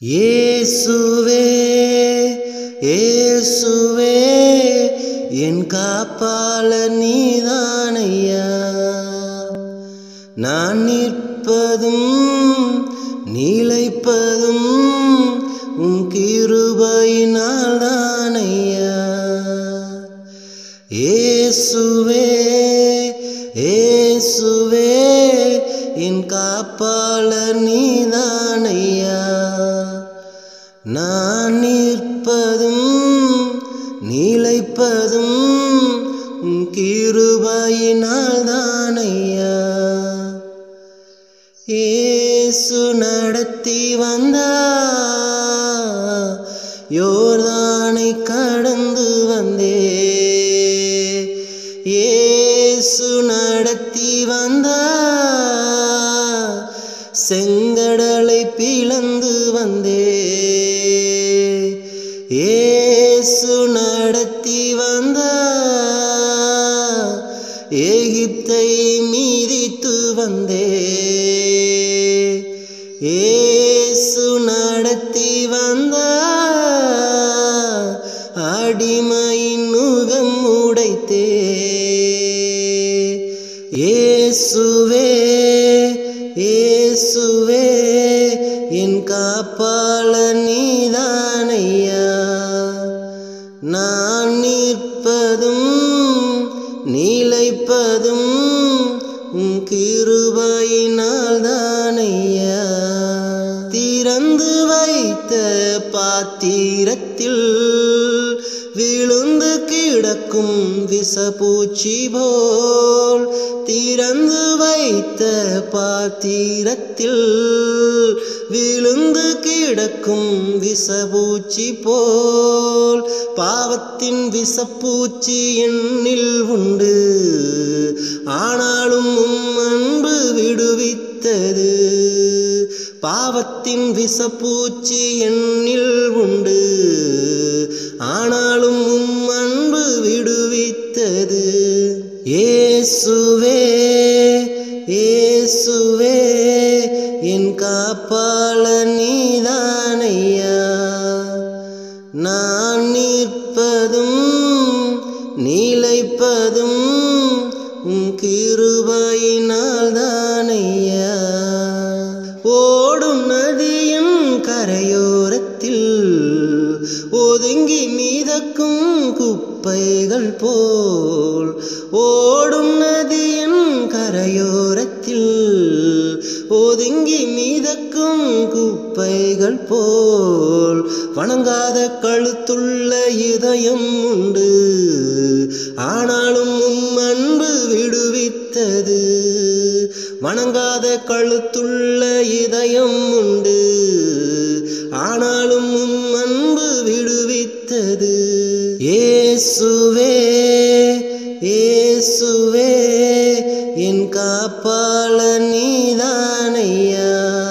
இயேசுவே இயேசுவே என் காப்பாள நீதானையா நான் நிற்பதும் நீலைப்பதும் உன் கிருபையினால் தானையா இயேசுவே இயேசுவே என் காப்பாளர் நீதானையா நான் நிற்பதும் நீலைப்பதும் உன் கிருபையினால் தானையா இயேசு நடத்தி வந்தா யோர்தானை கடந்து வந்தே இயேசு நடத்தி வந்தா செங்கடலை பிளந்து வந்தே இயேசு நடத்தி வந்தா எகிப்தை மீதித்து வந்தே இயேசு நடத்தி வந்தா அடிமையின் நுகம் உடைத்தே இயேசுவே இயேசுவே என் காப்பாள நீதானையா நான் நிற்பதும் நீலைப்பதும் உன் கிருபையினால் தானையா திறந்து வைத்த பாத்திரத்தில் விழுந்து கிடக்கும் விசப்பூச்சி போல் திறந்து வைத்த பாத்திரத்தில் விழுந்து கிடக்கும் விசப்பூச்சி போல் பாவத்தின் விசப்பூச்சி எண்ணில் உண்டு ஆனாலும் உம் அன்பு விடுவித்தது பாவத்தின் விசப்பூச்சி எண்ணில் உண்டு ஆனாலும் உம் அன்பு விடுவித்தது இயேசுவே இயேசுவே என் காப்பாள நீதானையா நான் நிற்பதும் நீலைப்பதும் உன் கிருபையினால் தானையா ஓடும் நதியின் கரையோரத்தில் ஒதுங்கி மீதக்கும் குப்பைகள் போல் ஓடும் நதியின் கரையோரத்தில் ஒதுங்கி மீதக்கும் குப்பைகள் போல் வணங்காத கழுத்துள்ள இதயம் உண்டு ஆனாலும் உம் அன்பு விடுவித்தது வணங்காத கழுத்துள்ள இதயம் உண்டு ஆனாலும் உம் அன்பு விடுவித்தது இயேசுவே இயேசுவே என் காப்பாள நீதானையா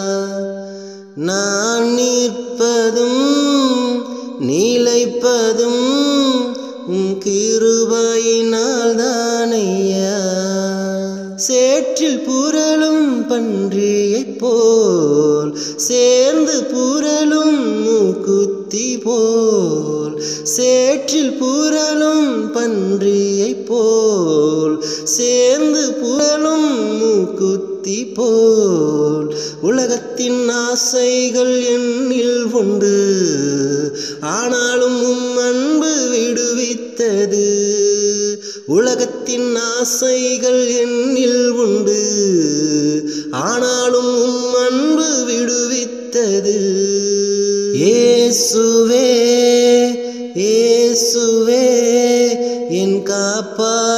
நான் நிற்பதும் நீலைப்பதும் உன் கிருபையினால் தானையா சேற்றில் புரளும் பன்றியைப் போல் சேர்ந்து புரளும் மூக்குத்தி போல் சேற்றில் புரளும் பன்றியைப் போல் சேர்ந்து புரளும் மூக்குத்தி போல் உலகத்தின் ஆசைகள் எண்ணில் உண்டு ஆனாலும் உம் அன்பு விடுவித்தது உலகத்தின் ஆசைகள் எண்ணில் உண்டு ஆனாலும் உம் அன்பு விடுவித்தது இயேசுவே இயேசுவே என் காப்பா